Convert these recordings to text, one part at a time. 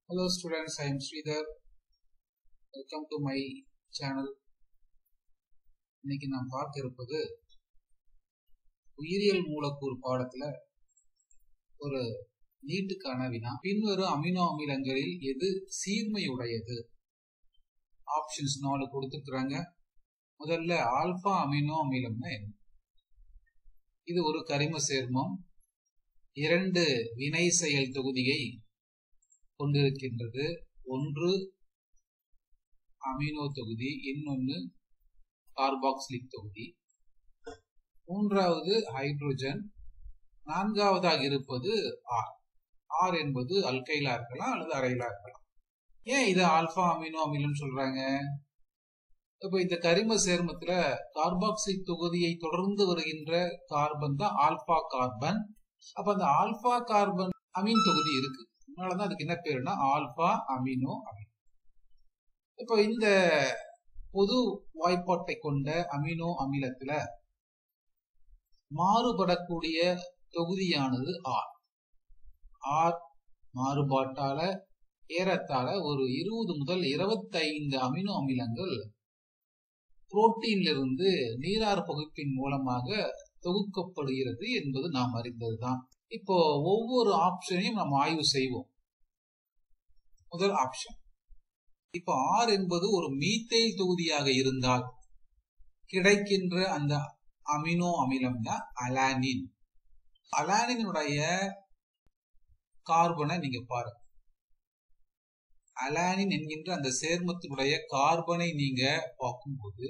Hello students, I am Sridhar. Welcome to my channel. இன்னைக்கு நாம் பார்க்க இருப்பது உயிரியல் மூலக்கூறு பாடத்துல ஒரு நீட்டுக்கான வினா பின்வரும் அமினோ அமிலங்களில் எது சீர்மையுடையது ஆப்ஷன்ஸ் நாலு கொடுத்துருக்குறாங்க முதல்ல ஆல்பா அமினோ அமிலம்னா என்ன இது ஒரு கரிம சேர்மம் இரண்டு வினை செயல் தொகுதியை கொண்டிருக்கின்றது ஒன்று அமினோ தொகுதி இன்னொன்று கார்பாக்சிலிக் தொகுதி மூன்றாவது ஹைட்ரோஜன் நான்காவதாக இருப்பது ஆர் ஆர் என்பது அல்கைலா இருக்கலாம் அல்லது அரைலா இருக்கலாம் ஏன் இது ஆல்பா அமினோ அமிலம் சொல்றாங்க இப்ப இந்த கரிம சேர்மத்துல கார்பாக்சிலிக் தொகுதியை தொடர்ந்து வருகின்ற கார்பன் தான் ஆல்பா கார்பன் அப்ப அந்த ஆல்பா கார்பன் அமீன் தொகுதி இருக்கு அதனாலதான் அதுக்கு என்ன பேருனா ஆல்பா அமினோ அமிலம் இப்போ இந்த பொது வாய்ப்பாட்டை கொண்ட அமினோ அமிலத்துல மாறுபடக்கூடிய தொகுதியானது ஆர் ஆர் மாறுபாட்டால ஏறத்தாழ ஒரு இருபது முதல் இருபத்தைந்து அமினோ அமிலங்கள் புரோட்டீன்ல இருந்து நீரார் பகுப்பின் மூலமாக தொகுக்கப்படுகிறது என்பது நாம் அறிந்ததுதான் இப்போ ஒவ்வொரு ஆப்ஷனையும் நாம் ஆய்வு செய்வோம் முதல் ஆப்ஷன் இப்போ ஆர் என்பது ஒரு மீத்தேல் தொகுதியாக இருந்தால் கிடைக்கின்ற அந்த அமினோ அமிலம் தான் அலானின் அலானினுடைய கார்பனை நீங்க பாருங்க அலானின் என்கின்ற அந்த சேர்மத்தினுடைய கார்பனை நீங்க பார்க்கும்போது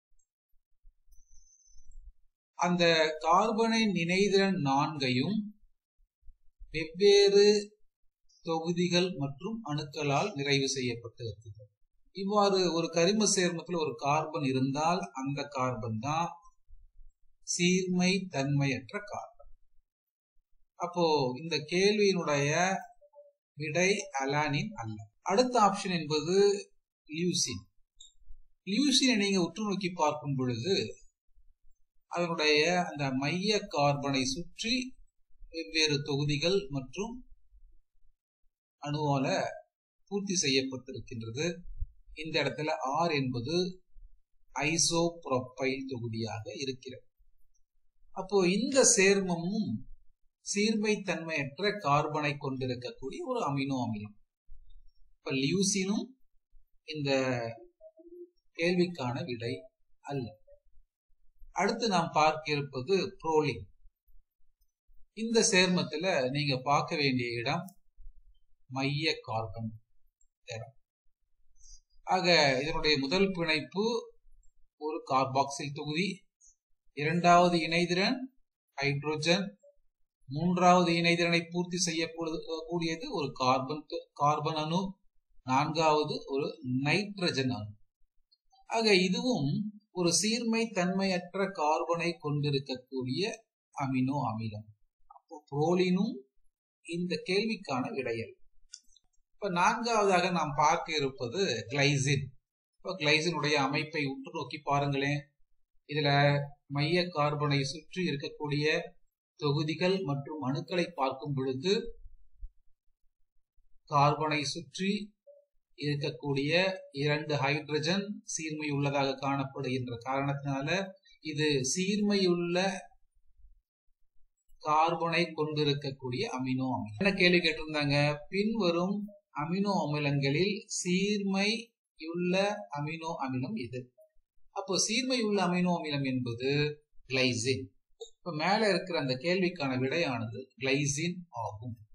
அந்த கார்பனின் இணைதிறன் நான்கையும் வெவ்வேறு தொகுதிகள் மற்றும் அணுக்களால் நிறைவு செய்யப்பட்டிருக்கிறது இவ்வாறு ஒரு கரிம சேர்மத்தில் ஒரு கார்பன் இருந்தால் அந்த கார்பன் தான் சீர்மை தன்மையற்ற கார்பன் அப்போ இந்த கேள்வியினுடைய விடை அலானின் அல்ல அடுத்த ஆப்ஷன் என்பது லியூசின் லியூசினை நீங்க உற்று நோக்கி பார்க்கும் பொழுது அதனுடைய அந்த மைய கார்பனை சுற்றி வெவ்வேறு தொகுதிகள் மற்றும் அணுவால பூர்த்தி செய்யப்பட்டிருக்கின்றது இந்த இடத்துல ஆர் என்பது ஐசோப்ரோப்பைல் தொகுதியாக இருக்கிறது அப்போ இந்த சேர்மமும் சீர்மை தன்மையற்ற கார்பனை கொண்டிருக்கக்கூடிய ஒரு அமினோ அமிலம் இப்ப லியூசினும் இந்த கேள்விக்கான விடை அல்ல அடுத்து நாம் பார்க்க இருப்பது புரோலின் இந்த சேர்மத்துல நீங்க பார்க்க வேண்டிய இடம் மைய கார்பன் இடம் ஆக இதனுடைய முதல் பிணைப்பு ஒரு கார்பாக்சில் தொகுதி இரண்டாவது இணைதிறன் ஹைட்ரோஜன் மூன்றாவது இணைதிறனை பூர்த்தி செய்யக்கூடியது ஒரு கார்பன் கார்பன் அணு நான்காவது ஒரு நைட்ரஜன் அணு ஆக இதுவும் ஒரு சீர்மை தன்மையற்ற கார்பனை கொண்டிருக்கக்கூடிய அமினோ அமிலம் அப்போ புரோலினும் இந்த கேள்விக்கான விடையல் இப்ப நான்காவதாக நாம் பார்க்க இருப்பது கிளைசின் இப்ப கிளைசினுடைய அமைப்பை உற்று நோக்கி பாருங்களேன் இதுல மைய கார்பனை சுற்றி இருக்கக்கூடிய தொகுதிகள் மற்றும் அணுக்களை பார்க்கும் பொழுது கார்பனை சுற்றி இருக்கக்கூடிய இரண்டு ஹைட்ரஜன் சீர்மை உள்ளதாக காணப்படுகின்ற காரணத்தினால இது சீர்மையுள்ள கார்பனை கொண்டிருக்கக்கூடிய அமினோ அமிலம் என்ன கேள்வி கேட்டிருந்தாங்க பின்வரும் அமினோ அமிலங்களில் சீர்மையுள்ள அமினோ அமிலம் எது அப்போ சீர்மையுள்ள அமினோ அமிலம் என்பது கிளைசின் இப்ப மேல இருக்கிற அந்த கேள்விக்கான விடையானது கிளைசின் ஆகும்